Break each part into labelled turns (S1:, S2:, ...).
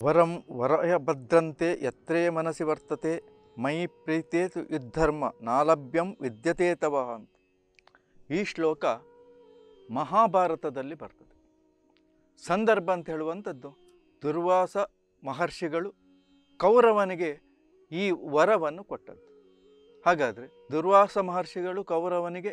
S1: ವರಂ ವರಯ ಭದ್ರಂತೆ ಯತ್ರೇ ಮನಸ್ಸಿ ವರ್ತತೆ ಮೈ ಪ್ರೀತೇತು ಯುದ್ಧರ್ಮ ನಾಲಭ್ಯಂ ವಿದ್ಯತೆ ತವ ಅಂತ ಈ ಶ್ಲೋಕ ಮಹಾಭಾರತದಲ್ಲಿ ಬರ್ತದೆ ಸಂದರ್ಭ ಅಂತ ಹೇಳುವಂಥದ್ದು ದುರ್ವಾಸ ಮಹರ್ಷಿಗಳು ಕೌರವನಿಗೆ ಈ ವರವನ್ನು ಕೊಟ್ಟದ್ದು ಹಾಗಾದರೆ ದುರ್ವಾಸ ಮಹರ್ಷಿಗಳು ಕೌರವನಿಗೆ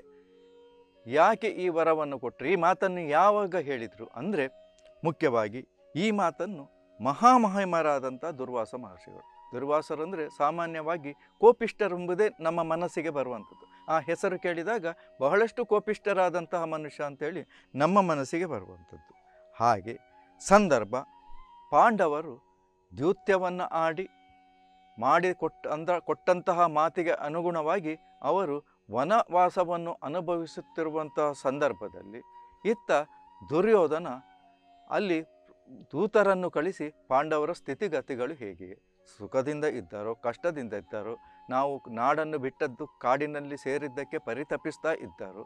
S1: ಯಾಕೆ ಈ ವರವನ್ನು ಕೊಟ್ಟರು ಈ ಮಾತನ್ನು ಯಾವಾಗ ಹೇಳಿದರು ಅಂದರೆ ಮುಖ್ಯವಾಗಿ ಈ ಮಾತನ್ನು ಮಹಾಮಹಿಮರಾದಂಥ ದುರ್ವಾಸ ಮಹರ್ಷಿಗಳು ದುರ್ವಾಸರಂದರೆ ಸಾಮಾನ್ಯವಾಗಿ ಕೋಪಿಷ್ಟರೆಂಬುದೇ ನಮ್ಮ ಮನಸ್ಸಿಗೆ ಬರುವಂಥದ್ದು ಆ ಹೆಸರು ಕೇಳಿದಾಗ ಬಹಳಷ್ಟು ಕೋಪಿಷ್ಟರಾದಂತಹ ಮನುಷ್ಯ ಅಂತೇಳಿ ನಮ್ಮ ಮನಸ್ಸಿಗೆ ಬರುವಂಥದ್ದು ಹಾಗೆ ಸಂದರ್ಭ ಪಾಂಡವರು ದ್ಯೂತ್ಯವನ್ನು ಆಡಿ ಮಾಡಿ ಕೊಟ್ಟ ಅಂದ ಕೊಟ್ಟಂತಹ ಮಾತಿಗೆ ಅನುಗುಣವಾಗಿ ಅವರು ವನವಾಸವನ್ನು ಅನುಭವಿಸುತ್ತಿರುವಂತಹ ಸಂದರ್ಭದಲ್ಲಿ ಇತ್ತ ದುರ್ಯೋಧನ ಅಲ್ಲಿ ದೂತರನ್ನು ಕಳಿಸಿ ಪಾಂಡವರ ಸ್ಥಿತಿಗತಿಗಳು ಹೇಗೆ ಸುಖದಿಂದ ಇದ್ದಾರೋ ಕಷ್ಟದಿಂದ ಇದ್ದಾರೋ ನಾವು ನಾಡನ್ನು ಬಿಟ್ಟದ್ದು ಕಾಡಿನಲ್ಲಿ ಸೇರಿದ್ದಕ್ಕೆ ಪರಿತಪಿಸ್ತಾ ಇದ್ದಾರೋ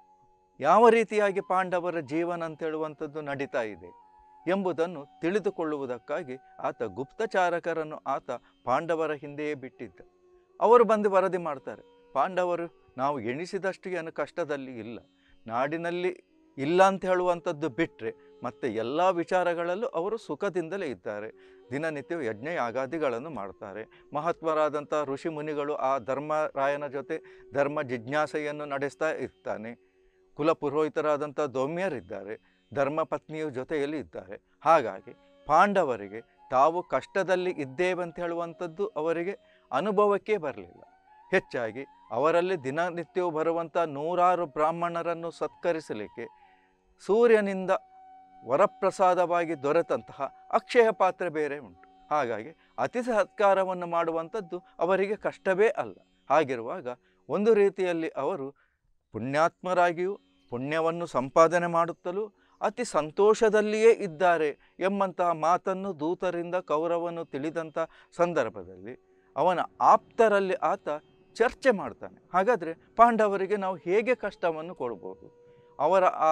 S1: ಯಾವ ರೀತಿಯಾಗಿ ಪಾಂಡವರ ಜೀವನ ಅಂತ ಹೇಳುವಂಥದ್ದು ನಡೀತಾ ಇದೆ ಎಂಬುದನ್ನು ತಿಳಿದುಕೊಳ್ಳುವುದಕ್ಕಾಗಿ ಆತ ಗುಪ್ತಚಾರಕರನ್ನು ಆತ ಪಾಂಡವರ ಹಿಂದೆಯೇ ಬಿಟ್ಟಿದ್ದ ಅವರು ಬಂದು ವರದಿ ಮಾಡ್ತಾರೆ ಪಾಂಡವರು ನಾವು ಎಣಿಸಿದಷ್ಟು ಏನು ಕಷ್ಟದಲ್ಲಿ ಇಲ್ಲ ನಾಡಿನಲ್ಲಿ ಇಲ್ಲ ಅಂತ ಹೇಳುವಂಥದ್ದು ಬಿಟ್ಟರೆ ಮತ್ತು ಎಲ್ಲ ವಿಚಾರಗಳಲ್ಲೂ ಅವರು ಸುಖದಿಂದಲೇ ಇದ್ದಾರೆ ದಿನನಿತ್ಯ ಯಜ್ಞ ಯಾಗಾದಿಗಳನ್ನು ಮಾಡ್ತಾರೆ ಮಹತ್ವರಾದಂಥ ಋಷಿ ಮುನಿಗಳು ಆ ಧರ್ಮರಾಯನ ಜೊತೆ ಧರ್ಮ ಜಿಜ್ಞಾಸೆಯನ್ನು ನಡೆಸ್ತಾ ಇರ್ತಾನೆ ಕುಲ ಪುರೋಹಿತರಾದಂಥ ದೌಮ್ಯರಿದ್ದಾರೆ ಧರ್ಮಪತ್ನಿಯ ಜೊತೆಯಲ್ಲಿ ಇದ್ದಾರೆ ಹಾಗಾಗಿ ಪಾಂಡವರಿಗೆ ತಾವು ಕಷ್ಟದಲ್ಲಿ ಇದ್ದೇವೆ ಅಂತ ಹೇಳುವಂಥದ್ದು ಅವರಿಗೆ ಅನುಭವಕ್ಕೆ ಬರಲಿಲ್ಲ ಹೆಚ್ಚಾಗಿ ಅವರಲ್ಲಿ ದಿನನಿತ್ಯವೂ ಬರುವಂಥ ನೂರಾರು ಬ್ರಾಹ್ಮಣರನ್ನು ಸತ್ಕರಿಸಲಿಕ್ಕೆ ಸೂರ್ಯನಿಂದ ವರಪ್ರಸಾದವಾಗಿ ದೊರೆತಂತಹ ಅಕ್ಷಯ ಪಾತ್ರೆ ಬೇರೆ ಉಂಟು ಹಾಗಾಗಿ ಅತಿ ಸತ್ಕಾರವನ್ನು ಮಾಡುವಂಥದ್ದು ಅವರಿಗೆ ಕಷ್ಟವೇ ಅಲ್ಲ ಹಾಗಿರುವಾಗ ಒಂದು ರೀತಿಯಲ್ಲಿ ಅವರು ಪುಣ್ಯಾತ್ಮರಾಗಿಯೂ ಪುಣ್ಯವನ್ನು ಸಂಪಾದನೆ ಮಾಡುತ್ತಲೂ ಅತಿ ಸಂತೋಷದಲ್ಲಿಯೇ ಇದ್ದಾರೆ ಎಂಬಂತಹ ಮಾತನ್ನು ದೂತರಿಂದ ಕೌರವನು ತಿಳಿದಂಥ ಸಂದರ್ಭದಲ್ಲಿ ಅವನ ಆಪ್ತರಲ್ಲಿ ಆತ ಚರ್ಚೆ ಮಾಡ್ತಾನೆ ಹಾಗಾದರೆ ಪಾಂಡವರಿಗೆ ನಾವು ಹೇಗೆ ಕಷ್ಟವನ್ನು ಕೊಡ್ಬೋದು ಅವರ ಆ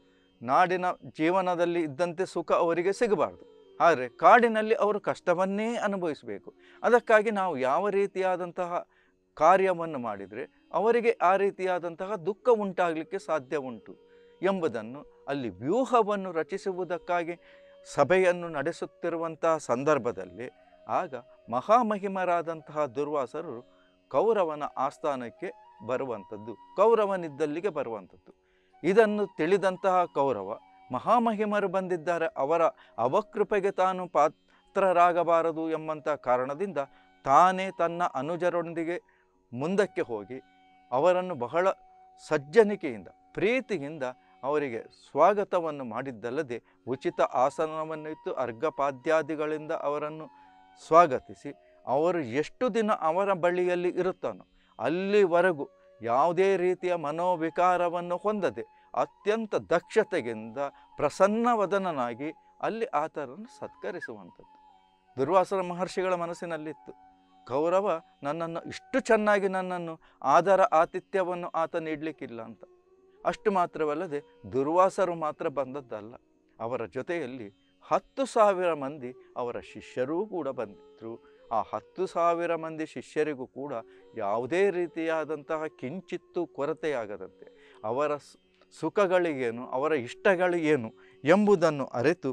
S1: ನಾಡಿನ ಜೀವನದಲ್ಲಿ ಇದ್ದಂತೆ ಸುಖ ಅವರಿಗೆ ಸಿಗಬಾರ್ದು ಆದರೆ ಕಾಡಿನಲ್ಲಿ ಅವರು ಕಷ್ಟವನ್ನೇ ಅನುಭವಿಸಬೇಕು ಅದಕ್ಕಾಗಿ ನಾವು ಯಾವ ರೀತಿಯಾದಂತಹ ಕಾರ್ಯವನ್ನು ಮಾಡಿದರೆ ಅವರಿಗೆ ಆ ರೀತಿಯಾದಂತಹ ದುಃಖ ಉಂಟಾಗಲಿಕ್ಕೆ ಸಾಧ್ಯ ಉಂಟು ಎಂಬುದನ್ನು ಅಲ್ಲಿ ವ್ಯೂಹವನ್ನು ರಚಿಸುವುದಕ್ಕಾಗಿ ಸಭೆಯನ್ನು ನಡೆಸುತ್ತಿರುವಂತಹ ಸಂದರ್ಭದಲ್ಲಿ ಆಗ ಮಹಾಮಹಿಮರಾದಂತಹ ದುರ್ವಾಸರು ಕೌರವನ ಆಸ್ಥಾನಕ್ಕೆ ಬರುವಂಥದ್ದು ಕೌರವನಿದ್ದಲ್ಲಿಗೆ ಬರುವಂಥದ್ದು ಇದನ್ನು ತಿಳಿದಂತಹ ಕೌರವ ಮಹಾಮಹಿಮರು ಬಂದಿದ್ದಾರೆ ಅವರ ಅವಕೃಪೆಗೆ ತಾನು ಪಾತ್ರರಾಗಬಾರದು ಎಂಬಂಥ ಕಾರಣದಿಂದ ತಾನೇ ತನ್ನ ಅನುಜರೊಂದಿಗೆ ಮುಂದಕ್ಕೆ ಹೋಗಿ ಅವರನ್ನು ಬಹಳ ಸಜ್ಜನಿಕೆಯಿಂದ ಪ್ರೀತಿಯಿಂದ ಅವರಿಗೆ ಸ್ವಾಗತವನ್ನು ಮಾಡಿದ್ದಲ್ಲದೆ ಉಚಿತ ಆಸನವನ್ನು ಇತ್ತು ಅರ್ಘಪಾದ್ಯಾದಿಗಳಿಂದ ಅವರನ್ನು ಸ್ವಾಗತಿಸಿ ಅವರು ಎಷ್ಟು ದಿನ ಅವರ ಬಳಿಯಲ್ಲಿ ಇರುತ್ತಾನೋ ಅಲ್ಲಿವರೆಗೂ ಯಾವುದೇ ರೀತಿಯ ಮನೋವಿಕಾರವನ್ನು ಹೊಂದದೆ ಅತ್ಯಂತ ದಕ್ಷತೆಯಿಂದ ಪ್ರಸನ್ನವದನನಾಗಿ ಅಲ್ಲಿ ಆತರನ್ನು ಸತ್ಕರಿಸುವಂಥದ್ದು ದುರ್ವಾಸರ ಮಹರ್ಷಿಗಳ ಮನಸ್ಸಿನಲ್ಲಿತ್ತು ಕೌರವ ನನ್ನನ್ನು ಇಷ್ಟು ಚೆನ್ನಾಗಿ ನನ್ನನ್ನು ಆದರ ಆತಿಥ್ಯವನ್ನು ಆತ ನೀಡಲಿಕ್ಕಿಲ್ಲ ಅಂತ ಅಷ್ಟು ಮಾತ್ರವಲ್ಲದೆ ದುರ್ವಾಸರು ಮಾತ್ರ ಬಂದದ್ದಲ್ಲ ಅವರ ಜೊತೆಯಲ್ಲಿ ಹತ್ತು ಸಾವಿರ ಮಂದಿ ಅವರ ಶಿಷ್ಯರೂ ಕೂಡ ಬಂದಿದ್ದರು ಆ ಹತ್ತು ಸಾವಿರ ಮಂದಿ ಶಿಷ್ಯರಿಗೂ ಕೂಡ ಯಾವುದೇ ರೀತಿಯಾದಂತಹ ಕಿಂಚಿತ್ತು ಕೊರತೆಯಾಗದಂತೆ ಅವರ ಸ್- ಸುಖಗಳಿಗೇನು ಅವರ ಇಷ್ಟಗಳು ಏನು ಎಂಬುದನ್ನು ಅರಿತು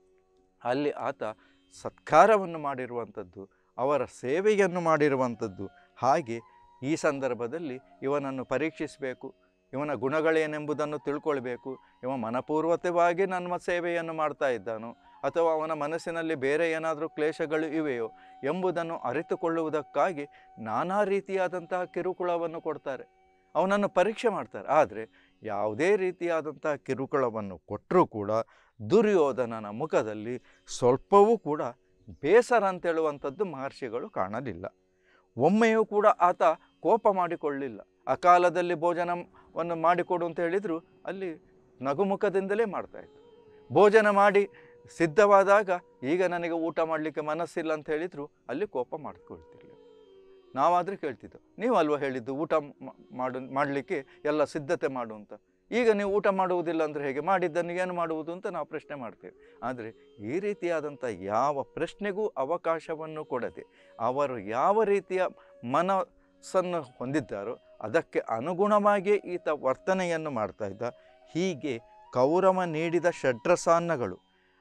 S1: ಅಲ್ಲಿ ಆತ ಸತ್ಕಾರವನ್ನು ಮಾಡಿರುವಂಥದ್ದು ಅವರ ಸೇವೆಯನ್ನು ಮಾಡಿರುವಂಥದ್ದು ಹಾಗೆ ಈ ಸಂದರ್ಭದಲ್ಲಿ ಇವನನ್ನು ಪರೀಕ್ಷಿಸಬೇಕು ಇವನ ಗುಣಗಳೇನೆಂಬುದನ್ನು ತಿಳ್ಕೊಳ್ಬೇಕು ಇವ ಮನಪೂರ್ವಕವಾಗಿ ನನ್ನ ಸೇವೆಯನ್ನು ಮಾಡ್ತಾ ಇದ್ದಾನೋ ಅಥವಾ ಅವನ ಮನಸ್ಸಿನಲ್ಲಿ ಬೇರೆ ಏನಾದರೂ ಕ್ಲೇಶಗಳು ಇವೆಯೋ ಎಂಬುದನ್ನು ಅರಿತುಕೊಳ್ಳುವುದಕ್ಕಾಗಿ ನಾನಾ ರೀತಿಯಾದಂತಹ ಕಿರುಕುಳವನ್ನು ಕೊಡ್ತಾರೆ ಅವನನ್ನು ಪರೀಕ್ಷೆ ಮಾಡ್ತಾರೆ ಆದರೆ ಯಾವುದೇ ರೀತಿಯಾದಂತಹ ಕಿರುಕುಳವನ್ನು ಕೊಟ್ಟರೂ ಕೂಡ ದುರ್ಯೋಧನನ ಮುಖದಲ್ಲಿ ಸ್ವಲ್ಪವೂ ಕೂಡ ಬೇಸರ ಅಂತೇಳುವಂಥದ್ದು ಮಹರ್ಷಿಗಳು ಕಾಣಲಿಲ್ಲ ಒಮ್ಮೆಯೂ ಕೂಡ ಆತ ಕೋಪ ಮಾಡಿಕೊಳ್ಳಿಲ್ಲ ಅಕಾಲದಲ್ಲಿ ಭೋಜನವನ್ನು ಮಾಡಿಕೊಡು ಅಂತ ಹೇಳಿದರೂ ಅಲ್ಲಿ ನಗುಮುಖದಿಂದಲೇ ಮಾಡ್ತಾಯಿತ್ತು ಭೋಜನ ಮಾಡಿ ಸಿದ್ಧವಾದಾಗ ಈಗ ನನಗೆ ಊಟ ಮಾಡಲಿಕ್ಕೆ ಮನಸ್ಸಿಲ್ಲ ಅಂತ ಹೇಳಿದ್ರು ಅಲ್ಲಿ ಕೋಪ ಮಾಡ್ಕೊಳ್ತಿರ್ಲಿಲ್ಲ ನಾವಾದರೆ ಕೇಳ್ತಿದ್ದೆವು ನೀವು ಅಲ್ವಾ ಹೇಳಿದ್ದು ಊಟ ಮ- ಮಾಡು ಮಾಡಲಿಕ್ಕೆ ಎಲ್ಲ ಸಿದ್ಧತೆ ಮಾಡು ಅಂತ ಈಗ ನೀವು ಊಟ ಮಾಡುವುದಿಲ್ಲ ಅಂದರೆ ಹೇಗೆ ಮಾಡಿದ್ದನ್ನು ಏನು ಮಾಡುವುದು ಅಂತ ನಾವು ಪ್ರಶ್ನೆ ಮಾಡ್ತೇವೆ ಆದರೆ ಈ ರೀತಿಯಾದಂಥ ಯಾವ ಪ್ರಶ್ನೆಗೂ ಅವಕಾಶವನ್ನು ಕೊಡದೆ ಅವರು ಯಾವ ರೀತಿಯ ಮನಸ್ಸನ್ನು ಹೊಂದಿದ್ದಾರೋ ಅದಕ್ಕೆ ಅನುಗುಣವಾಗಿಯೇ ಈತ ವರ್ತನೆಯನ್ನು ಮಾಡ್ತಾ ಇದ್ದ ಹೀಗೆ ಕೌರವ ನೀಡಿದ ಷಡ್ರಸಾನ್ನಗಳು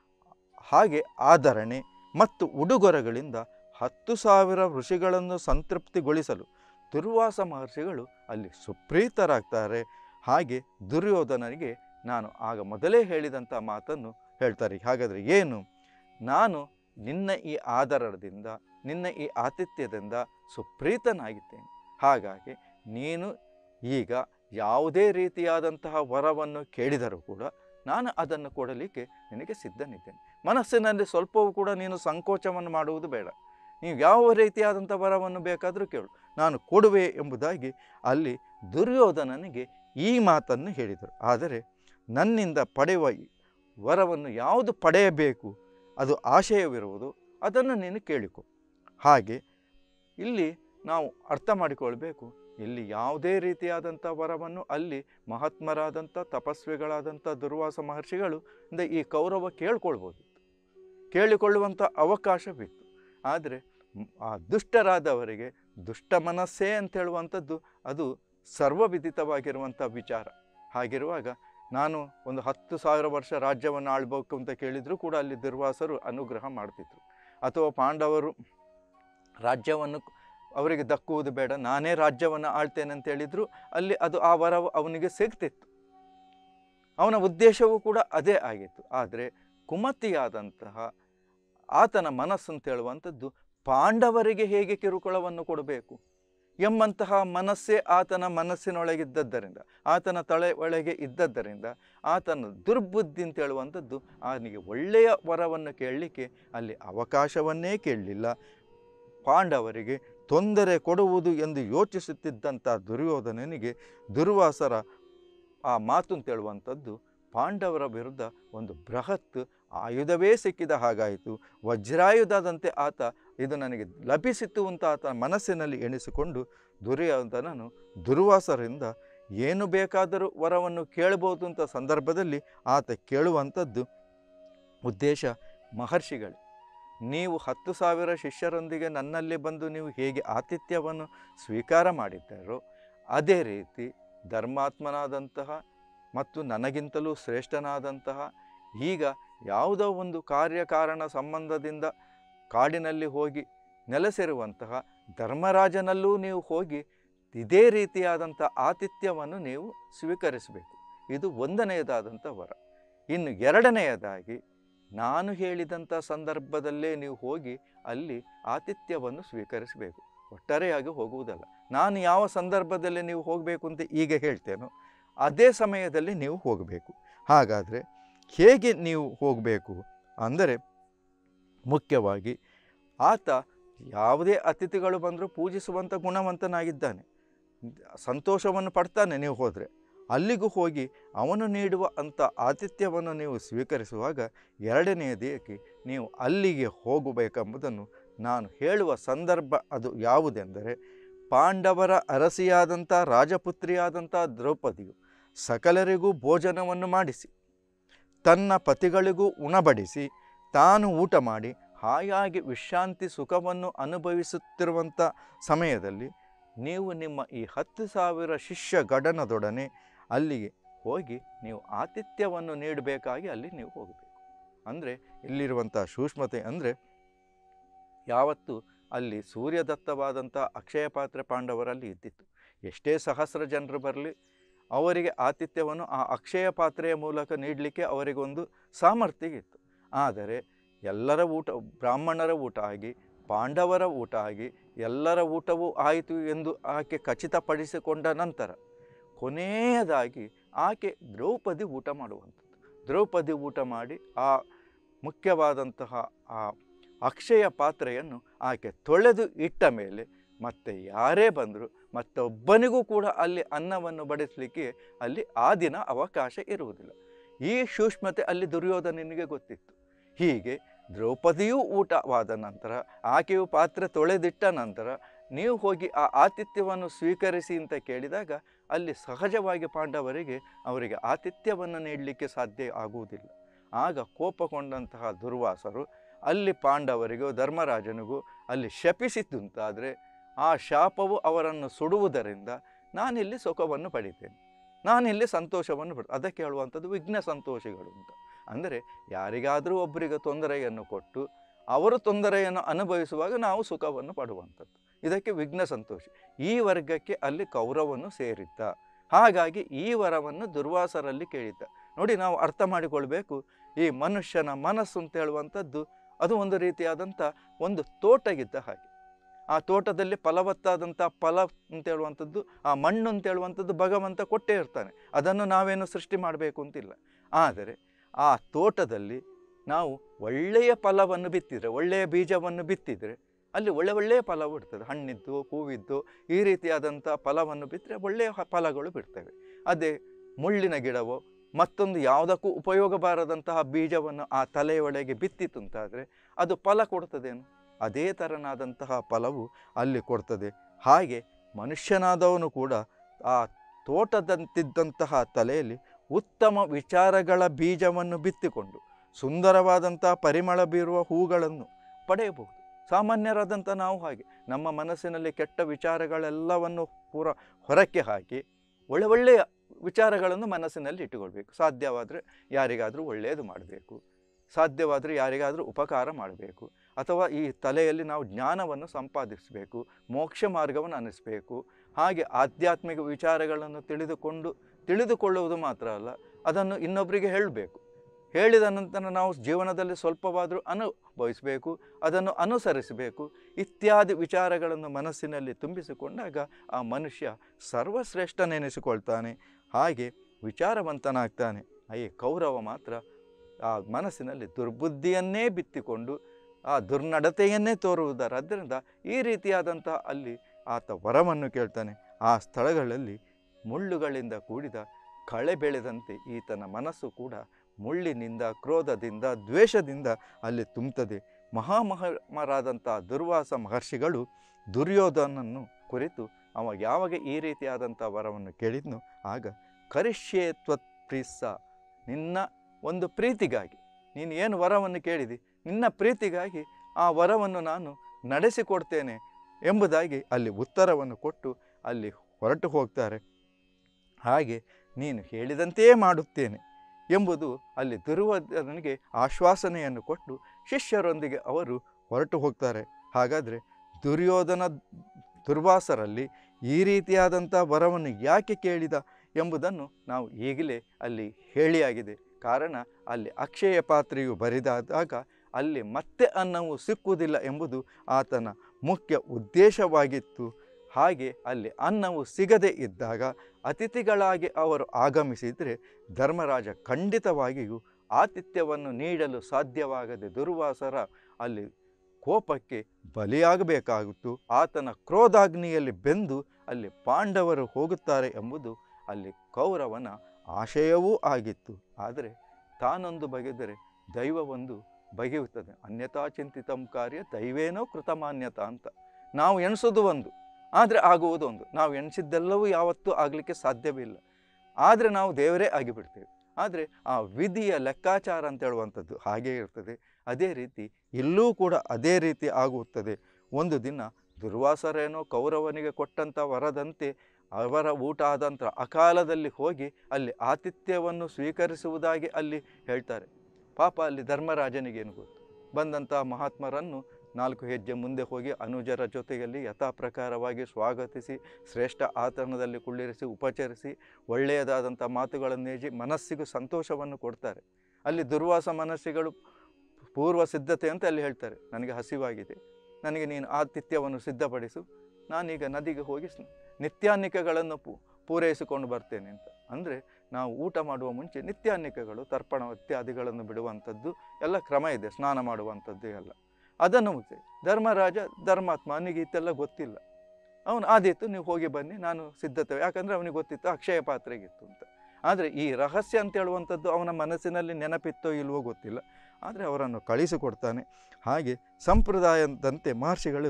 S1: ಹಾಗೆ ಆಧರಣೆ ಮತ್ತು ಉಡುಗೊರೆಗಳಿಂದ ಹತ್ತು ಸಾವಿರ ಋಷಿಗಳನ್ನು ಸಂತೃಪ್ತಿಗೊಳಿಸಲು ದುರ್ವಾಸ ಮಹರ್ಷಿಗಳು ಅಲ್ಲಿ ಸುಪ್ರೀತರಾಗ್ತಾರೆ ಹಾಗೆ ದುರ್ಯೋಧನನಿಗೆ ನಾನು ಆಗ ಮೊದಲೇ ಹೇಳಿದಂಥ ಮಾತನ್ನು ಹೇಳ್ತಾರೆ ಹಾಗಾದರೆ ಏನು ನಾನು ನಿನ್ನ ಈ ಆಧಾರದಿಂದ ನಿನ್ನ ಈ ಆತಿಥ್ಯದಿಂದ ಸುಪ್ರೀತನಾಗಿದ್ದೇನೆ ಹಾಗಾಗಿ ನೀನು ಈಗ ಯಾವುದೇ ರೀತಿಯಾದಂತಹ ವರವನ್ನು ಕೇಳಿದರೂ ಕೂಡ ನಾನು ಅದನ್ನು ಕೊಡಲಿಕ್ಕೆ ನಿನಗೆ ಸಿದ್ಧನಿದ್ದೇನೆ ಮನಸ್ಸಿನಲ್ಲಿ ಸ್ವಲ್ಪವೂ ಕೂಡ ನೀನು ಸಂಕೋಚವನ್ನು ಮಾಡುವುದು ಬೇಡ ನೀವು ಯಾವ ರೀತಿಯಾದಂಥ ವರವನ್ನು ಬೇಕಾದರೂ ಕೇಳು ನಾನು ಕೊಡುವೆ ಎಂಬುದಾಗಿ ಅಲ್ಲಿ ದುರ್ಯೋಧನನಿಗೆ ಈ ಮಾತನ್ನು ಹೇಳಿದರು ಆದರೆ ನನ್ನಿಂದ ಪಡೆಯುವ ಈ ವರವನ್ನು ಯಾವುದು ಪಡೆಯಬೇಕು ಅದು ಆಶಯವಿರುವುದು ಅದನ್ನು ನೀನು ಕೇಳಿಕೊ ಹಾಗೆ ಇಲ್ಲಿ ನಾವು ಅರ್ಥ ಮಾಡಿಕೊಳ್ಬೇಕು ಇಲ್ಲಿ ಯಾವುದೇ ರೀತಿಯಾದಂಥ ವರವನ್ನು ಅಲ್ಲಿ ಮಹಾತ್ಮರಾದಂಥ ತಪಸ್ವಿಗಳಾದಂಥ ದುರ್ವಾಸ ಮಹರ್ಷಿಗಳು ಇಂದ ಈ ಕೌರವ ಕೇಳ್ಕೊಳ್ಬೋದಿತ್ತು ಕೇಳಿಕೊಳ್ಳುವಂಥ ಅವಕಾಶವಿತ್ತು ಆದರೆ ಮ್- ಆ ದುಷ್ಟರಾದವರಿಗೆ ದುಷ್ಟ ಮನಸ್ಸೇ ಅಂತ ಹೇಳುವಂಥದ್ದು ಅದು ಸರ್ವವಿದಿತವಾಗಿರುವಂಥ ವಿಚಾರ ಹಾಗಿರುವಾಗ ನಾನು ಒಂದು ಹತ್ತು ಸಾವಿರ ವರ್ಷ ರಾಜ್ಯವನ್ನು ಆಳ್ಬೇಕು ಅಂತ ಕೇಳಿದರೂ ಕೂಡ ಅಲ್ಲಿ ದುರ್ವಾಸರು ಅನುಗ್ರಹ ಮಾಡ್ತಿದ್ರು ಅಥವಾ ಪಾಂಡವರು ರಾಜ್ಯವನ್ನು ಅವರಿಗೆ ದಕ್ಕುವುದು ಬೇಡ ನಾನೇ ರಾಜ್ಯವನ್ನು ಆಳ್ತೇನೆ ಅಂತ ಹೇಳಿದ್ರು ಅಲ್ಲಿ ಅದು ಆ ವರ ಅವನಿಗೆ ಸಿಗ್ತಿತ್ತು ಅವನ ಉದ್ದೇಶವೂ ಕೂಡ ಅದೇ ಆಗಿತ್ತು ಆದರೆ ಕುಮತಿಯಾದಂತಹ ಆತನ ಮನಸ್ಸು ಅಂತ ಹೇಳುವಂಥದ್ದು ಪಾಂಡವರಿಗೆ ಹೇಗೆ ಕಿರುಕುಳವನ್ನು ಕೊಡಬೇಕು ಎಂಬಂತಹ ಮನಸ್ಸೇ ಆತನ ಮನಸ್ಸಿನೊಳಗಿದ್ದದ್ದರಿಂದ ಆತನ ತಲೆ ಒಳಗೆ ಇದ್ದದ್ದರಿಂದ ಆತನ ದುರ್ಬುದ್ಧಿ ಅಂತ ಹೇಳುವಂಥದ್ದು ಅವನಿಗೆ ಒಳ್ಳೆಯ ವರವನ್ನು ಕೇಳಲಿಕ್ಕೆ ಅಲ್ಲಿ ಅವಕಾಶವನ್ನೇ ಕೇಳಲಿಲ್ಲ ಪಾಂಡವರಿಗೆ ತೊಂದರೆ ಕೊಡುವುದು ಎಂದು ಯೋಚಿಸುತ್ತಿದ್ದಂಥ ದುರ್ಯೋಧನನಿಗೆ ದುರ್ವಾಸರ ಆ ಮಾತು ಅಂತ ಹೇಳುವಂಥದ್ದು ಪಾಂಡವರ ವಿರುದ್ಧ ಒಂದು ಬೃಹತ್ ಆಯುಧವೇ ಸಿಕ್ಕಿದ ಹಾಗಾಯಿತು ವಜ್ರಾಯುಧದಂತೆ ಆತ ಇದು ನನಗೆ ಲಭಿಸಿತು ಅಂತ ಆತ ಮನಸ್ಸಿನಲ್ಲಿ ಎಣಿಸಿಕೊಂಡು ದುರ್ಯೋಧನನು ದುರ್ವಾಸರಿಂದ ಏನು ಬೇಕಾದರೂ ವರವನ್ನು ಕೇಳಬಹುದು ಅಂತ ಸಂದರ್ಭದಲ್ಲಿ ಆತ ಕೇಳುವಂಥದ್ದು ಉದ್ದೇಶ ಮಹರ್ಷಿಗಳೇ ನೀವು ಹತ್ತು ಸಾವಿರ ಶಿಷ್ಯರೊಂದಿಗೆ ನನ್ನಲ್ಲಿ ಬಂದು ನೀವು ಹೇಗೆ ಆತಿಥ್ಯವನ್ನು ಸ್ವೀಕಾರ ಮಾಡಿದ್ದಾರೋ ಅದೇ ರೀತಿ ಧರ್ಮಾತ್ಮನಾದಂತಹ ಮತ್ತು ನನಗಿಂತಲೂ ಶ್ರೇಷ್ಠನಾದಂತಹ ಈಗ ಯಾವುದೋ ಒಂದು ಕಾರ್ಯಕಾರಣ ಸಂಬಂಧದಿಂದ ಕಾಡಿನಲ್ಲಿ ಹೋಗಿ ನೆಲೆಸಿರುವಂತಹ ಧರ್ಮರಾಜನಲ್ಲೂ ನೀವು ಹೋಗಿ ಇದೇ ರೀತಿಯಾದಂಥ ಆತಿಥ್ಯವನ್ನು ನೀವು ಸ್ವೀಕರಿಸಬೇಕು ಇದು ಒಂದನೆಯದಾದಂಥ ವರ ಇನ್ನು ಎರಡನೆಯದಾಗಿ ನಾನು ಹೇಳಿದಂಥ ಸಂದರ್ಭದಲ್ಲೇ ನೀವು ಹೋಗಿ ಅಲ್ಲಿ ಆತಿಥ್ಯವನ್ನು ಸ್ವೀಕರಿಸಬೇಕು ಒಟ್ಟಾರೆಯಾಗಿ ಹೋಗುವುದಲ್ಲ ನಾನು ಯಾವ ಸಂದರ್ಭದಲ್ಲಿ ನೀವು ಹೋಗಬೇಕು ಅಂತ ಈಗ ಹೇಳ್ತೇನೋ ಅದೇ ಸಮಯದಲ್ಲಿ ನೀವು ಹೋಗಬೇಕು ಹಾಗಾದರೆ ಹೇಗೆ ನೀವು ಹೋಗಬೇಕು ಅಂದರೆ ಮುಖ್ಯವಾಗಿ ಆತ ಯಾವುದೇ ಅತಿಥಿಗಳು ಬಂದರೂ ಪೂಜಿಸುವಂಥ ಗುಣವಂತನಾಗಿದ್ದಾನೆ ಸಂತೋಷವನ್ನು ಪಡ್ತಾನೆ ನೀವು ಹೋದರೆ ಅಲ್ಲಿಗೂ ಹೋಗಿ ಅವನು ನೀಡುವ ಅಂಥ ಆತಿಥ್ಯವನ್ನು ನೀವು ಸ್ವೀಕರಿಸುವಾಗ ಎರಡನೆಯದಕ್ಕೆ ನೀವು ಅಲ್ಲಿಗೆ ಹೋಗಬೇಕೆಂಬುದನ್ನು ನಾನು ಹೇಳುವ ಸಂದರ್ಭ ಅದು ಯಾವುದೆಂದರೆ ಪಾಂಡವರ ಅರಸಿಯಾದಂಥ ರಾಜಪುತ್ರಿಯಾದಂಥ ದ್ರೌಪದಿಯು ಸಕಲರಿಗೂ ಭೋಜನವನ್ನು ಮಾಡಿಸಿ ತನ್ನ ಪತಿಗಳಿಗೂ ಉಣಬಡಿಸಿ ತಾನು ಊಟ ಮಾಡಿ ಹಾಯಾಗಿ ವಿಶ್ರಾಂತಿ ಸುಖವನ್ನು ಅನುಭವಿಸುತ್ತಿರುವಂಥ ಸಮಯದಲ್ಲಿ ನೀವು ನಿಮ್ಮ ಈ ಹತ್ತು ಸಾವಿರ ಶಿಷ್ಯ ಗಡನದೊಡನೆ ಅಲ್ಲಿಗೆ ಹೋಗಿ ನೀವು ಆತಿಥ್ಯವನ್ನು ನೀಡಬೇಕಾಗಿ ಅಲ್ಲಿ ನೀವು ಹೋಗಬೇಕು ಅಂದರೆ ಇಲ್ಲಿರುವಂಥ ಸೂಕ್ಷ್ಮತೆ ಅಂದರೆ ಯಾವತ್ತು ಅಲ್ಲಿ ಸೂರ್ಯದತ್ತವಾದಂಥ ಅಕ್ಷಯ ಪಾತ್ರೆ ಪಾಂಡವರಲ್ಲಿ ಇದ್ದಿತ್ತು ಎಷ್ಟೇ ಸಹಸ್ರ ಜನರು ಬರಲಿ ಅವರಿಗೆ ಆತಿಥ್ಯವನ್ನು ಆ ಅಕ್ಷಯ ಪಾತ್ರೆಯ ಮೂಲಕ ನೀಡಲಿಕ್ಕೆ ಅವರಿಗೊಂದು ಸಾಮರ್ಥ್ಯ ಇತ್ತು ಆದರೆ ಎಲ್ಲರ ಊಟ ಬ್ರಾಹ್ಮಣರ ಊಟ ಆಗಿ ಪಾಂಡವರ ಊಟ ಆಗಿ ಎಲ್ಲರ ಊಟವೂ ಆಯಿತು ಎಂದು ಆಕೆ ಖಚಿತಪಡಿಸಿಕೊಂಡ ನಂತರ ಕೊನೆಯದಾಗಿ ಆಕೆ ದ್ರೌಪದಿ ಊಟ ಮಾಡುವಂಥದ್ದು ದ್ರೌಪದಿ ಊಟ ಮಾಡಿ ಆ ಮುಖ್ಯವಾದಂತಹ ಆ ಅಕ್ಷಯ ಪಾತ್ರೆಯನ್ನು ಆಕೆ ತೊಳೆದು ಇಟ್ಟ ಮೇಲೆ ಮತ್ತೆ ಯಾರೇ ಬಂದರೂ ಮತ್ತೊಬ್ಬನಿಗೂ ಕೂಡ ಅಲ್ಲಿ ಅನ್ನವನ್ನು ಬಡಿಸಲಿಕ್ಕೆ ಅಲ್ಲಿ ಆ ದಿನ ಅವಕಾಶ ಇರುವುದಿಲ್ಲ ಈ ಸೂಕ್ಷ್ಮತೆ ಅಲ್ಲಿ ದುರ್ಯೋಧನನಿಗೆ ಗೊತ್ತಿತ್ತು ಹೀಗೆ ದ್ರೌಪದಿಯೂ ಊಟವಾದ ನಂತರ ಆಕೆಯು ಪಾತ್ರೆ ತೊಳೆದಿಟ್ಟ ನಂತರ ನೀವು ಹೋಗಿ ಆ ಆತಿಥ್ಯವನ್ನು ಸ್ವೀಕರಿಸಿ ಅಂತ ಕೇಳಿದಾಗ ಅಲ್ಲಿ ಸಹಜವಾಗಿ ಪಾಂಡವರಿಗೆ ಅವರಿಗೆ ಆತಿಥ್ಯವನ್ನು ನೀಡಲಿಕ್ಕೆ ಸಾಧ್ಯ ಆಗುವುದಿಲ್ಲ ಆಗ ಕೋಪಗೊಂಡಂತಹ ದುರ್ವಾಸರು ಅಲ್ಲಿ ಪಾಂಡವರಿಗೂ ಧರ್ಮರಾಜನಿಗೂ ಅಲ್ಲಿ ಶಪಿಸಿದ್ದುಂತಾದರೆ ಆ ಶಾಪವು ಅವರನ್ನು ಸುಡುವುದರಿಂದ ನಾನಿಲ್ಲಿ ಸುಖವನ್ನು ಪಡಿತೇನೆ ನಾನಿಲ್ಲಿ ಸಂತೋಷವನ್ನು ಪಡ ಅದಕ್ಕೆ ಹೇಳುವಂಥದ್ದು ವಿಘ್ನ ಸಂತೋಷಿಗಳು ಅಂತ ಅಂದರೆ ಯಾರಿಗಾದರೂ ಒಬ್ಬರಿಗೆ ತೊಂದರೆಯನ್ನು ಕೊಟ್ಟು ಅವರು ತೊಂದರೆಯನ್ನು ಅನುಭವಿಸುವಾಗ ನಾವು ಸುಖವನ್ನು ಪಡುವಂಥದ್ದು ಇದಕ್ಕೆ ವಿಘ್ನ ಸಂತೋಷಿ ಈ ವರ್ಗಕ್ಕೆ ಅಲ್ಲಿ ಕೌರವನು ಸೇರಿದ್ದ ಹಾಗಾಗಿ ಈ ವರವನ್ನು ದುರ್ವಾಸರಲ್ಲಿ ಕೇಳಿದ್ದ ನೋಡಿ ನಾವು ಅರ್ಥ ಮಾಡಿಕೊಳ್ಬೇಕು ಈ ಮನುಷ್ಯನ ಮನಸ್ಸು ಅಂತ ಹೇಳುವಂಥದ್ದು ಅದು ಒಂದು ರೀತಿಯಾದಂಥ ಒಂದು ತೋಟಗಿದ್ದ ಹಾಗೆ ಆ ತೋಟದಲ್ಲಿ ಫಲವತ್ತಾದಂಥ ಫಲ ಅಂತ ಹೇಳುವಂಥದ್ದು ಆ ಮಣ್ಣು ಅಂತ ಹೇಳುವಂಥದ್ದು ಭಗವಂತ ಕೊಟ್ಟೇ ಇರ್ತಾನೆ ಅದನ್ನು ನಾವೇನು ಸೃಷ್ಟಿ ಮಾಡಬೇಕು ಅಂತಿಲ್ಲ ಆದರೆ ಆ ತೋಟದಲ್ಲಿ ನಾವು ಒಳ್ಳೆಯ ಫಲವನ್ನು ಬಿತ್ತಿದರೆ ಒಳ್ಳೆಯ ಬೀಜವನ್ನು ಬಿತ್ತಿದರೆ ಅಲ್ಲಿ ಒಳ್ಳೆ ಒಳ್ಳೆಯ ಫಲ ಬಿಡ್ತದೆ ಹಣ್ಣಿದ್ದು ಹೂವಿದ್ದು ಈ ರೀತಿಯಾದಂಥ ಫಲವನ್ನು ಬಿತ್ತರೆ ಒಳ್ಳೆಯ ಹ- ಫಲಗಳು ಬಿಡ್ತವೆ ಅದೇ ಮುಳ್ಳಿನ ಗಿಡವೋ ಮತ್ತೊಂದು ಯಾವುದಕ್ಕೂ ಉಪಯೋಗ ಬಾರದಂತಹ ಬೀಜವನ್ನು ಆ ತಲೆಯೊಳಗೆ ಬಿತ್ತಿತು ಅಂತಾದರೆ ಅದು ಫಲ ಕೊಡ್ತದೇನು ಅದೇ ಥರನಾದಂತಹ ಫಲವು ಅಲ್ಲಿ ಕೊಡ್ತದೆ ಹಾಗೆ ಮನುಷ್ಯನಾದವನು ಕೂಡ ಆ ತೋಟದಂತಿದ್ದಂತಹ ತಲೆಯಲ್ಲಿ ಉತ್ತಮ ವಿಚಾರಗಳ ಬೀಜವನ್ನು ಬಿತ್ತಿಕೊಂಡು ಸುಂದರವಾದಂಥ ಪರಿಮಳ ಬೀರುವ ಹೂಗಳನ್ನು ಪಡೆಯಬಹುದು ಸಾಮಾನ್ಯರಾದಂಥ ನಾವು ಹಾಗೆ ನಮ್ಮ ಮನಸ್ಸಿನಲ್ಲಿ ಕೆಟ್ಟ ವಿಚಾರಗಳೆಲ್ಲವನ್ನು ಪೂರ ಹೊರಕ್ಕೆ ಹಾಕಿ ಒಳ್ಳೆ ಒಳ್ಳೆಯ ವಿಚಾರಗಳನ್ನು ಮನಸ್ಸಿನಲ್ಲಿ ಇಟ್ಟುಕೊಳ್ಬೇಕು ಸಾಧ್ಯವಾದರೆ ಯಾರಿಗಾದರೂ ಒಳ್ಳೆಯದು ಮಾಡಬೇಕು ಸಾಧ್ಯವಾದರೆ ಯಾರಿಗಾದರೂ ಉಪಕಾರ ಮಾಡಬೇಕು ಅಥವಾ ಈ ತಲೆಯಲ್ಲಿ ನಾವು ಜ್ಞಾನವನ್ನು ಸಂಪಾದಿಸಬೇಕು ಮೋಕ್ಷ ಮಾರ್ಗವನ್ನು ಅನಿಸಬೇಕು ಹಾಗೆ ಆಧ್ಯಾತ್ಮಿಕ ವಿಚಾರಗಳನ್ನು ತಿಳಿದುಕೊಂಡು ತಿಳಿದುಕೊಳ್ಳುವುದು ಮಾತ್ರ ಅಲ್ಲ ಅದನ್ನು ಇನ್ನೊಬ್ಬರಿಗೆ ಹೇಳಬೇಕು ಹೇಳಿದ ನಂತರ ನಾವು ಜೀವನದಲ್ಲಿ ಸ್ವಲ್ಪವಾದರೂ ಅನುಭವಿಸಬೇಕು ಅದನ್ನು ಅನುಸರಿಸಬೇಕು ಇತ್ಯಾದಿ ವಿಚಾರಗಳನ್ನು ಮನಸ್ಸಿನಲ್ಲಿ ತುಂಬಿಸಿಕೊಂಡಾಗ ಆ ಮನುಷ್ಯ ಸರ್ವಶ್ರೇಷ್ಠನೆನಿಸಿಕೊಳ್ತಾನೆ ಹಾಗೆ ವಿಚಾರವಂತನಾಗ್ತಾನೆ ಈ ಕೌರವ ಮಾತ್ರ ಆ ಮನಸ್ಸಿನಲ್ಲಿ ದುರ್ಬುದ್ಧಿಯನ್ನೇ ಬಿತ್ತಿಕೊಂಡು ಆ ದುರ್ನಡತೆಯನ್ನೇ ತೋರುವುದರ ಆದ್ದರಿಂದ ಈ ರೀತಿಯಾದಂಥ ಅಲ್ಲಿ ಆತ ವರವನ್ನು ಕೇಳ್ತಾನೆ ಆ ಸ್ಥಳಗಳಲ್ಲಿ ಮುಳ್ಳುಗಳಿಂದ ಕೂಡಿದ ಕಳೆ ಬೆಳೆದಂತೆ ಈತನ ಮನಸ್ಸು ಕೂಡ ಮುಳ್ಳಿನಿಂದ ಕ್ರೋಧದಿಂದ ದ್ವೇಷದಿಂದ ಅಲ್ಲಿ ತುಂಬುತ್ತದೆ ಮಹಾಮಹಮರಾದಂಥ ದುರ್ವಾಸ ಮಹರ್ಷಿಗಳು ದುರ್ಯೋಧನನ್ನು ಕುರಿತು ಅವ ಯಾವಾಗ ಈ ರೀತಿಯಾದಂಥ ವರವನ್ನು ಕೇಳಿದ್ನು ಆಗ ಕರಿಷ್ಯೇತ್ವ ಪ್ರೀಸ ನಿನ್ನ ಒಂದು ಪ್ರೀತಿಗಾಗಿ ನೀನು ಏನು ವರವನ್ನು ಕೇಳಿದಿ ನಿನ್ನ ಪ್ರೀತಿಗಾಗಿ ಆ ವರವನ್ನು ನಾನು ನಡೆಸಿಕೊಡ್ತೇನೆ ಎಂಬುದಾಗಿ ಅಲ್ಲಿ ಉತ್ತರವನ್ನು ಕೊಟ್ಟು ಅಲ್ಲಿ ಹೊರಟು ಹೋಗ್ತಾರೆ ಹಾಗೆ ನೀನು ಹೇಳಿದಂತೆಯೇ ಮಾಡುತ್ತೇನೆ ಎಂಬುದು ಅಲ್ಲಿ ದುರ್ಯೋಧನನಿಗೆ ಆಶ್ವಾಸನೆಯನ್ನು ಕೊಟ್ಟು ಶಿಷ್ಯರೊಂದಿಗೆ ಅವರು ಹೊರಟು ಹೋಗ್ತಾರೆ ಹಾಗಾದರೆ ದುರ್ಯೋಧನ ದುರ್ವಾಸರಲ್ಲಿ ಈ ರೀತಿಯಾದಂಥ ವರವನ್ನು ಯಾಕೆ ಕೇಳಿದ ಎಂಬುದನ್ನು ನಾವು ಈಗಲೇ ಅಲ್ಲಿ ಹೇಳಿಯಾಗಿದೆ ಕಾರಣ ಅಲ್ಲಿ ಅಕ್ಷಯ ಪಾತ್ರೆಯು ಬರಿದಾದಾಗ ಅಲ್ಲಿ ಮತ್ತೆ ಅನ್ನವು ಸಿಕ್ಕುವುದಿಲ್ಲ ಎಂಬುದು ಆತನ ಮುಖ್ಯ ಉದ್ದೇಶವಾಗಿತ್ತು ಹಾಗೆ ಅಲ್ಲಿ ಅನ್ನವು ಸಿಗದೇ ಇದ್ದಾಗ ಅತಿಥಿಗಳಾಗಿ ಅವರು ಆಗಮಿಸಿದರೆ ಧರ್ಮರಾಜ ಖಂಡಿತವಾಗಿಯೂ ಆತಿಥ್ಯವನ್ನು ನೀಡಲು ಸಾಧ್ಯವಾಗದೆ ದುರ್ವಾಸರ ಅಲ್ಲಿ ಕೋಪಕ್ಕೆ ಬಲಿಯಾಗಬೇಕಾಗಿತ್ತು ಆತನ ಕ್ರೋಧಾಗ್ನಿಯಲ್ಲಿ ಬೆಂದು ಅಲ್ಲಿ ಪಾಂಡವರು ಹೋಗುತ್ತಾರೆ ಎಂಬುದು ಅಲ್ಲಿ ಕೌರವನ ಆಶಯವೂ ಆಗಿತ್ತು ಆದರೆ ತಾನೊಂದು ಬಗೆದರೆ ದೈವವೊಂದು ಬಗೆಯುತ್ತದೆ ಅನ್ಯಥಾ ಚಿಂತಿತಂ ಕಾರ್ಯ ದೈವೇನೋ ಕೃತಮಾನ್ಯತಾ ಅಂತ ನಾವು ಎಣಿಸೋದು ಒಂದು ಆದರೆ ಆಗುವುದು ಒಂದು ನಾವು ಎಣಿಸಿದ್ದೆಲ್ಲವೂ ಯಾವತ್ತೂ ಆಗಲಿಕ್ಕೆ ಸಾಧ್ಯವಿಲ್ಲ ಆದರೆ ನಾವು ದೇವರೇ ಆಗಿಬಿಡ್ತೇವೆ ಆದರೆ ಆ ವಿಧಿಯ ಲೆಕ್ಕಾಚಾರ ಅಂತ ಹೇಳುವಂಥದ್ದು ಹಾಗೇ ಇರ್ತದೆ ಅದೇ ರೀತಿ ಇಲ್ಲೂ ಕೂಡ ಅದೇ ರೀತಿ ಆಗುತ್ತದೆ ಒಂದು ದಿನ ದುರ್ವಾಸರೇನೋ ಕೌರವನಿಗೆ ಕೊಟ್ಟಂಥ ವರದಂತೆ ಅವರ ಊಟ ಆದ ನಂತರ ಅಕಾಲದಲ್ಲಿ ಹೋಗಿ ಅಲ್ಲಿ ಆತಿಥ್ಯವನ್ನು ಸ್ವೀಕರಿಸುವುದಾಗಿ ಅಲ್ಲಿ ಹೇಳ್ತಾರೆ ಪಾಪ ಅಲ್ಲಿ ಧರ್ಮರಾಜನಿಗೇನು ಗೊತ್ತು ಬಂದಂಥ ಮಹಾತ್ಮರನ್ನು ನಾಲ್ಕು ಹೆಜ್ಜೆ ಮುಂದೆ ಹೋಗಿ ಅನುಜರ ಜೊತೆಯಲ್ಲಿ ಯಥಾ ಪ್ರಕಾರವಾಗಿ ಸ್ವಾಗತಿಸಿ ಶ್ರೇಷ್ಠ ಆತರಣದಲ್ಲಿ ಕುಳ್ಳಿರಿಸಿ ಉಪಚರಿಸಿ ಒಳ್ಳೆಯದಾದಂಥ ಮಾತುಗಳನ್ನೇಜಿ ಮನಸ್ಸಿಗೂ ಸಂತೋಷವನ್ನು ಕೊಡ್ತಾರೆ ಅಲ್ಲಿ ದುರ್ವಾಸ ಮನಸ್ಸಿಗಳು ಪೂರ್ವ ಸಿದ್ಧತೆ ಅಂತ ಅಲ್ಲಿ ಹೇಳ್ತಾರೆ ನನಗೆ ಹಸಿವಾಗಿದೆ ನನಗೆ ನೀನು ಆತಿಥ್ಯವನ್ನು ಸಿದ್ಧಪಡಿಸು ನಾನೀಗ ನದಿಗೆ ಹೋಗಿ ಸ್ನ- ನಿತ್ಯಾನ್ನಿಕಗಳನ್ನು ಪೂ ಪೂರೈಸಿಕೊಂಡು ಬರ್ತೇನೆ ಅಂತ ಅಂದರೆ ನಾವು ಊಟ ಮಾಡುವ ಮುಂಚೆ ನಿತ್ಯಾನ್ನಿಕಗಳು ತರ್ಪಣ ಇತ್ಯಾದಿಗಳನ್ನು ಬಿಡುವಂಥದ್ದು ಎಲ್ಲ ಕ್ರಮ ಇದೆ ಸ್ನಾನ ಮಾಡುವಂಥದ್ದು ಎಲ್ಲ ಅದನ್ನು ಮುಗಿಸಿ ಧರ್ಮರಾಜ ಧರ್ಮಾತ್ಮ ಅವನಿಗೆ ಇತ್ತೆಲ್ಲ ಗೊತ್ತಿಲ್ಲ ಅವನು ಆದೀತು ನೀವು ಹೋಗಿ ಬನ್ನಿ ನಾನು ಸಿದ್ಧತೆ ಯಾಕಂದರೆ ಅವನಿಗೆ ಗೊತ್ತಿತ್ತು ಅಕ್ಷಯ ಪಾತ್ರೆಗಿತ್ತು ಅಂತ ಆದರೆ ಈ ರಹಸ್ಯ ಅಂತ ಹೇಳುವಂಥದ್ದು ಅವನ ಮನಸ್ಸಿನಲ್ಲಿ ನೆನಪಿತ್ತೋ ಇಲ್ವೋ ಗೊತ್ತಿಲ್ಲ ಆದರೆ ಅವರನ್ನು ಕಳಿಸಿಕೊಡ್ತಾನೆ ಹಾಗೆ ಸಂಪ್ರದಾಯದಂತೆ ಮಹರ್ಷಿಗಳು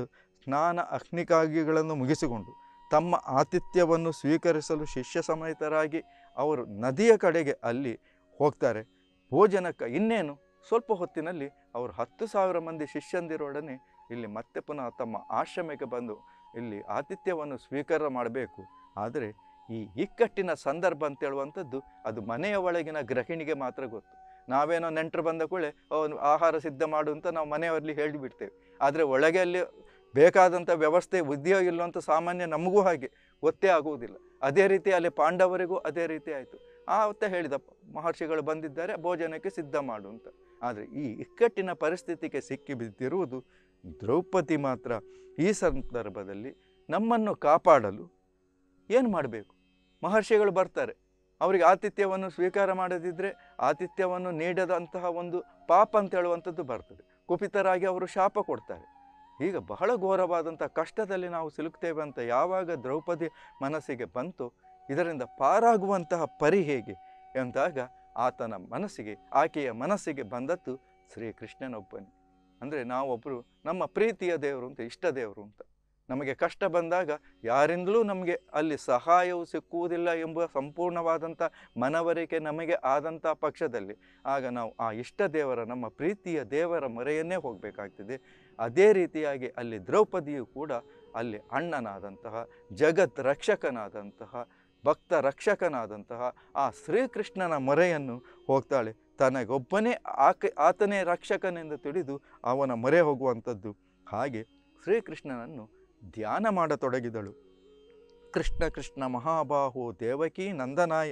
S1: ಸ್ನಾನ ಅಗ್ನಿಕಾಗಿಗಳನ್ನು ಮುಗಿಸಿಕೊಂಡು ತಮ್ಮ ಆತಿಥ್ಯವನ್ನು ಸ್ವೀಕರಿಸಲು ಶಿಷ್ಯ ಸಮೇತರಾಗಿ ಅವರು ನದಿಯ ಕಡೆಗೆ ಅಲ್ಲಿ ಹೋಗ್ತಾರೆ ಭೋಜನಕ್ಕೆ ಇನ್ನೇನು ಸ್ವಲ್ಪ ಹೊತ್ತಿನಲ್ಲಿ ಅವರು ಹತ್ತು ಸಾವಿರ ಮಂದಿ ಶಿಷ್ಯಂದಿರೊಡನೆ ಇಲ್ಲಿ ಮತ್ತೆ ಪುನಃ ತಮ್ಮ ಆಶ್ರಮಕ್ಕೆ ಬಂದು ಇಲ್ಲಿ ಆತಿಥ್ಯವನ್ನು ಸ್ವೀಕಾರ ಮಾಡಬೇಕು ಆದರೆ ಈ ಇಕ್ಕಟ್ಟಿನ ಸಂದರ್ಭ ಅಂತ ಹೇಳುವಂಥದ್ದು ಅದು ಮನೆಯ ಒಳಗಿನ ಗೃಹಿಣಿಗೆ ಮಾತ್ರ ಗೊತ್ತು ನಾವೇನೋ ನೆಂಟರು ಬಂದ ಕೂಡಲೇ ಅವನು ಆಹಾರ ಸಿದ್ಧ ಮಾಡು ಅಂತ ನಾವು ಮನೆಯವರಲ್ಲಿ ಹೇಳಿಬಿಡ್ತೇವೆ ಆದರೆ ಒಳಗೆ ಅಲ್ಲಿ ಬೇಕಾದಂಥ ವ್ಯವಸ್ಥೆ ಉದ್ಯೋಗ ಇಲ್ಲ ಅಂತ ಸಾಮಾನ್ಯ ನಮಗೂ ಹಾಗೆ ಗೊತ್ತೇ ಆಗುವುದಿಲ್ಲ ಅದೇ ರೀತಿ ಅಲ್ಲಿ ಪಾಂಡವರಿಗೂ ಅದೇ ರೀತಿ ಆಯಿತು ಆವತ್ತ ಹೇಳಿದ ಮಹರ್ಷಿಗಳು ಬಂದಿದ್ದಾರೆ ಭೋಜನಕ್ಕೆ ಸಿದ್ಧ ಮಾಡು ಅಂತ ಆದರೆ ಈ ಇಕ್ಕಟ್ಟಿನ ಪರಿಸ್ಥಿತಿಗೆ ಸಿಕ್ಕಿ ಬಿದ್ದಿರುವುದು ದ್ರೌಪದಿ ಮಾತ್ರ ಈ ಸಂದರ್ಭದಲ್ಲಿ ನಮ್ಮನ್ನು ಕಾಪಾಡಲು ಏನು ಮಾಡಬೇಕು ಮಹರ್ಷಿಗಳು ಬರ್ತಾರೆ ಅವರಿಗೆ ಆತಿಥ್ಯವನ್ನು ಸ್ವೀಕಾರ ಮಾಡದಿದ್ದರೆ ಆತಿಥ್ಯವನ್ನು ನೀಡದಂತಹ ಒಂದು ಪಾಪ ಅಂತ ಹೇಳುವಂಥದ್ದು ಬರ್ತದೆ ಕುಪಿತರಾಗಿ ಅವರು ಶಾಪ ಕೊಡ್ತಾರೆ ಈಗ ಬಹಳ ಘೋರವಾದಂಥ ಕಷ್ಟದಲ್ಲಿ ನಾವು ಸಿಲುಕ್ತೇವೆ ಅಂತ ಯಾವಾಗ ದ್ರೌಪದಿ ಮನಸ್ಸಿಗೆ ಬಂತು ಇದರಿಂದ ಪಾರಾಗುವಂತಹ ಪರಿ ಹೇಗೆ ಎಂದಾಗ ಆತನ ಮನಸ್ಸಿಗೆ ಆಕೆಯ ಮನಸ್ಸಿಗೆ ಬಂದದ್ದು ಶ್ರೀಕೃಷ್ಣನೊಬ್ಬನೇ ಅಂದರೆ ನಾವೊಬ್ಬರು ನಮ್ಮ ಪ್ರೀತಿಯ ದೇವರು ಅಂತ ಇಷ್ಟ ದೇವರು ಅಂತ ನಮಗೆ ಕಷ್ಟ ಬಂದಾಗ ಯಾರಿಂದಲೂ ನಮಗೆ ಅಲ್ಲಿ ಸಹಾಯವು ಸಿಕ್ಕುವುದಿಲ್ಲ ಎಂಬ ಸಂಪೂರ್ಣವಾದಂಥ ಮನವರಿಕೆ ನಮಗೆ ಆದಂಥ ಪಕ್ಷದಲ್ಲಿ ಆಗ ನಾವು ಆ ಇಷ್ಟ ದೇವರ ನಮ್ಮ ಪ್ರೀತಿಯ ದೇವರ ಮೊರೆಯನ್ನೇ ಹೋಗಬೇಕಾಗ್ತದೆ ಅದೇ ರೀತಿಯಾಗಿ ಅಲ್ಲಿ ದ್ರೌಪದಿಯು ಕೂಡ ಅಲ್ಲಿ ಅಣ್ಣನಾದಂತಹ ಜಗತ್ ರಕ್ಷಕನಾದಂತಹ ಭಕ್ತ ರಕ್ಷಕನಾದಂತಹ ಆ ಶ್ರೀಕೃಷ್ಣನ ಮೊರೆಯನ್ನು ಹೋಗ್ತಾಳೆ ತನಗೊಬ್ಬನೇ ಆಕೆ ಆತನೇ ರಕ್ಷಕನೆಂದು ತಿಳಿದು ಅವನ ಮೊರೆ ಹೋಗುವಂಥದ್ದು ಹಾಗೆ ಶ್ರೀಕೃಷ್ಣನನ್ನು ಧ್ಯಾನ ಮಾಡತೊಡಗಿದಳು ಕೃಷ್ಣ ಕೃಷ್ಣ ಮಹಾಬಾಹು ದೇವಕಿ ನಂದನಾಯ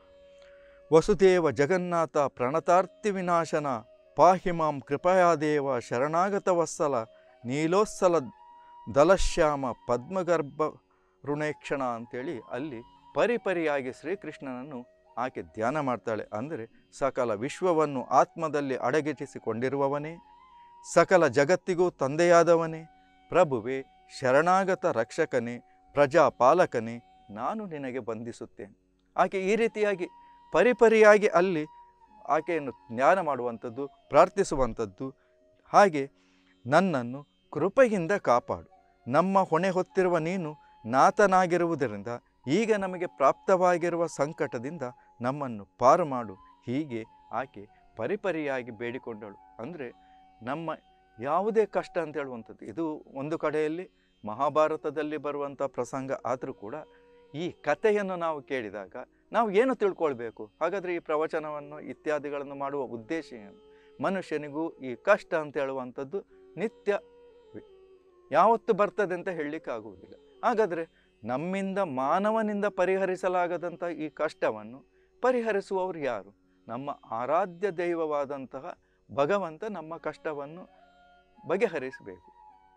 S1: ವಸುದೇವ ಜಗನ್ನಾಥ ಪ್ರಣತಾರ್ತಿ ವಿನಾಶನ ಪಾಹಿ ಮಾಂ ಕೃಪಯಾದೇವ ಶರಣಾಗತ ವತ್ಸಲ ನೀಲೋತ್ಸಲ ದಲಶ್ಯಾಮ ಪದ್ಮಗರ್ಭ ಋಣೇಕ್ಷಣ ಅಂತೇಳಿ ಅಲ್ಲಿ ಪರಿಪರಿಯಾಗಿ ಶ್ರೀಕೃಷ್ಣನನ್ನು ಆಕೆ ಧ್ಯಾನ ಮಾಡ್ತಾಳೆ ಅಂದರೆ ಸಕಲ ವಿಶ್ವವನ್ನು ಆತ್ಮದಲ್ಲಿ ಅಡಗಿಸಿಕೊಂಡಿರುವವನೇ ಸಕಲ ಜಗತ್ತಿಗೂ ತಂದೆಯಾದವನೇ ಪ್ರಭುವೆ ಶರಣಾಗತ ರಕ್ಷಕನೇ ಪ್ರಜಾಪಾಲಕನೇ ನಾನು ನಿನಗೆ ಬಂಧಿಸುತ್ತೇನೆ ಆಕೆ ಈ ರೀತಿಯಾಗಿ ಪರಿಪರಿಯಾಗಿ ಅಲ್ಲಿ ಆಕೆಯನ್ನು ಜ್ಞಾನ ಮಾಡುವಂಥದ್ದು ಪ್ರಾರ್ಥಿಸುವಂಥದ್ದು ಹಾಗೆ ನನ್ನನ್ನು ಕೃಪೆಯಿಂದ ಕಾಪಾಡು ನಮ್ಮ ಹೊಣೆ ಹೊತ್ತಿರುವ ನೀನು ನಾತನಾಗಿರುವುದರಿಂದ ಈಗ ನಮಗೆ ಪ್ರಾಪ್ತವಾಗಿರುವ ಸಂಕಟದಿಂದ ನಮ್ಮನ್ನು ಪಾರು ಮಾಡು ಹೀಗೆ ಆಕೆ ಪರಿಪರಿಯಾಗಿ ಬೇಡಿಕೊಂಡಳು ಅಂದರೆ ನಮ್ಮ ಯಾವುದೇ ಕಷ್ಟ ಅಂತ ಹೇಳುವಂಥದ್ದು ಇದು ಒಂದು ಕಡೆಯಲ್ಲಿ ಮಹಾಭಾರತದಲ್ಲಿ ಬರುವಂಥ ಪ್ರಸಂಗ ಆದರೂ ಕೂಡ ಈ ಕಥೆಯನ್ನು ನಾವು ಕೇಳಿದಾಗ ನಾವು ಏನು ತಿಳ್ಕೊಳ್ಬೇಕು ಹಾಗಾದರೆ ಈ ಪ್ರವಚನವನ್ನು ಇತ್ಯಾದಿಗಳನ್ನು ಮಾಡುವ ಉದ್ದೇಶ ಏನು ಮನುಷ್ಯನಿಗೂ ಈ ಕಷ್ಟ ಅಂತ ಹೇಳುವಂಥದ್ದು ನಿತ್ಯ ವಿ- ಯಾವತ್ತು ಬರ್ತದೆ ಅಂತ ಹೇಳಲಿಕ್ಕೆ ಆಗುವುದಿಲ್ಲ ಹಾಗಾದರೆ ನಮ್ಮಿಂದ ಮಾನವನಿಂದ ಪರಿಹರಿಸಲಾಗದಂಥ ಈ ಕಷ್ಟವನ್ನು ಪರಿಹರಿಸುವವರು ಯಾರು ನಮ್ಮ ಆರಾಧ್ಯ ದೈವವಾದಂತಹ ಭಗವಂತ ನಮ್ಮ ಕಷ್ಟವನ್ನು ಬಗೆಹರಿಸಬೇಕು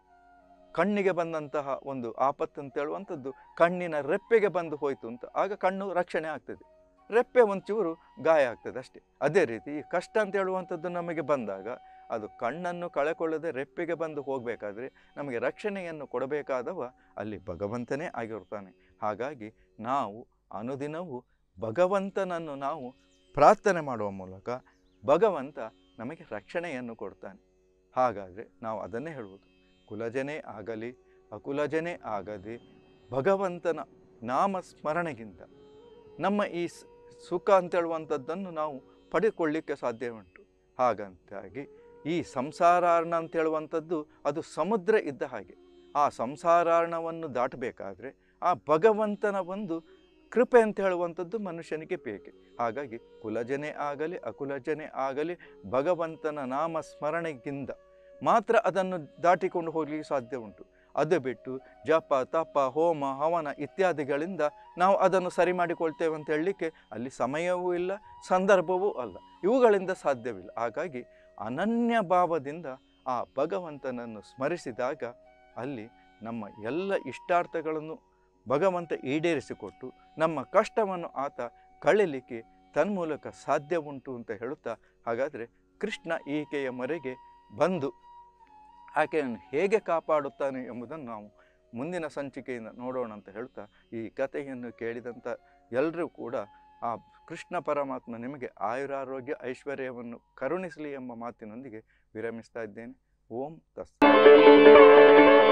S1: ಕಣ್ಣಿಗೆ ಬಂದಂತಹ ಒಂದು ಆಪತ್ತು ಅಂತ ಹೇಳುವಂಥದ್ದು ಕಣ್ಣಿನ ರೆಪ್ಪೆಗೆ ಬಂದು ಹೋಯಿತು ಅಂತ ಆಗ ಕಣ್ಣು ರಕ್ಷಣೆ ಆಗ್ತದೆ ರೆಪ್ಪೆ ಒಂಚೂರು ಗಾಯ ಆಗ್ತದೆ ಅಷ್ಟೇ ಅದೇ ರೀತಿ ಈ ಕಷ್ಟ ಅಂತ ಹೇಳುವಂಥದ್ದು ನಮಗೆ ಬಂದಾಗ ಅದು ಕಣ್ಣನ್ನು ಕಳೆಕೊಳ್ಳದೆ ರೆಪ್ಪೆಗೆ ಬಂದು ಹೋಗಬೇಕಾದ್ರೆ ನಮಗೆ ರಕ್ಷಣೆಯನ್ನು ಕೊಡಬೇಕಾದವ ಅಲ್ಲಿ ಭಗವಂತನೇ ಆಗಿರ್ತಾನೆ ಹಾಗಾಗಿ ನಾವು ಅನುದಿನವೂ ಭಗವಂತನನ್ನು ನಾವು ಪ್ರಾರ್ಥನೆ ಮಾಡುವ ಮೂಲಕ ಭಗವಂತ ನಮಗೆ ರಕ್ಷಣೆಯನ್ನು ಕೊಡ್ತಾನೆ ಹಾಗಾದರೆ ನಾವು ಅದನ್ನೇ ಹೇಳುವುದು ಕುಲಜನೇ ಆಗಲಿ ಅಕುಲಜನೇ ಆಗದೆ ಭಗವಂತನ ನಾಮ ಸ್ಮರಣೆಗಿಂತ ನಮ್ಮ ಈ ಸ್- ಸುಖ ಅಂತ ಹೇಳುವಂಥದ್ದನ್ನು ನಾವು ಪಡೆದುಕೊಳ್ಳಿಕ್ಕೆ ಸಾಧ್ಯ ಉಂಟು ಹಾಗಂತಾಗಿ ಈ ಸಂಸಾರಾರ್ಣ ಅಂತ ಹೇಳುವಂಥದ್ದು ಅದು ಸಮುದ್ರ ಇದ್ದ ಹಾಗೆ ಆ ಸಂಸಾರಾರ್ಣವನ್ನು ದಾಟಬೇಕಾದ್ರೆ ಆ ಭಗವಂತನ ಒಂದು ಕೃಪೆ ಅಂತ ಹೇಳುವಂಥದ್ದು ಮನುಷ್ಯನಿಗೆ ಬೇಕೆ ಹಾಗಾಗಿ ಕುಲಜನೆ ಆಗಲಿ ಅಕುಲಜನೆ ಆಗಲಿ ಭಗವಂತನ ನಾಮ ಸ್ಮರಣೆಗಿಂದ ಮಾತ್ರ ಅದನ್ನು ದಾಟಿಕೊಂಡು ಹೋಗಲಿಕ್ಕೆ ಸಾಧ್ಯ ಉಂಟು ಅದು ಬಿಟ್ಟು ಜಪ ತಪ ಹೋಮ ಹವನ ಇತ್ಯಾದಿಗಳಿಂದ ನಾವು ಅದನ್ನು ಸರಿ ಮಾಡಿಕೊಳ್ತೇವೆ ಅಂತ ಹೇಳಲಿಕ್ಕೆ ಅಲ್ಲಿ ಸಮಯವೂ ಇಲ್ಲ ಸಂದರ್ಭವೂ ಅಲ್ಲ ಇವುಗಳಿಂದ ಸಾಧ್ಯವಿಲ್ಲ ಹಾಗಾಗಿ ಅನನ್ಯ ಭಾವದಿಂದ ಆ ಭಗವಂತನನ್ನು ಸ್ಮರಿಸಿದಾಗ ಅಲ್ಲಿ ನಮ್ಮ ಎಲ್ಲ ಇಷ್ಟಾರ್ಥಗಳನ್ನು ಭಗವಂತ ಈಡೇರಿಸಿಕೊಟ್ಟು ನಮ್ಮ ಕಷ್ಟವನ್ನು ಆತ ಕಳೀಲಿಕ್ಕೆ ತನ್ಮೂಲಕ ಸಾಧ್ಯ ಉಂಟು ಅಂತ ಹೇಳುತ್ತಾ ಹಾಗಾದರೆ ಕೃಷ್ಣ ಈಕೆಯ ಮೊರೆಗೆ ಬಂದು ಆಕೆಯನ್ನು ಹೇಗೆ ಕಾಪಾಡುತ್ತಾನೆ ಎಂಬುದನ್ನು ನಾವು ಮುಂದಿನ ಸಂಚಿಕೆಯಿಂದ ನೋಡೋಣ ಅಂತ ಹೇಳ್ತಾ ಈ ಕಥೆಯನ್ನು ಕೇಳಿದಂಥ ಎಲ್ಲರೂ ಕೂಡ ಆ ಕೃಷ್ಣ ಪರಮಾತ್ಮ ನಿಮಗೆ ಆಯುರಾರೋಗ್ಯ ಐಶ್ವರ್ಯವನ್ನು ಕರುಣಿಸಲಿ ಎಂಬ ಮಾತಿನೊಂದಿಗೆ ವಿರಮಿಸ್ತಾ ಇದ್ದೇನೆ ಓಂ ತಸ್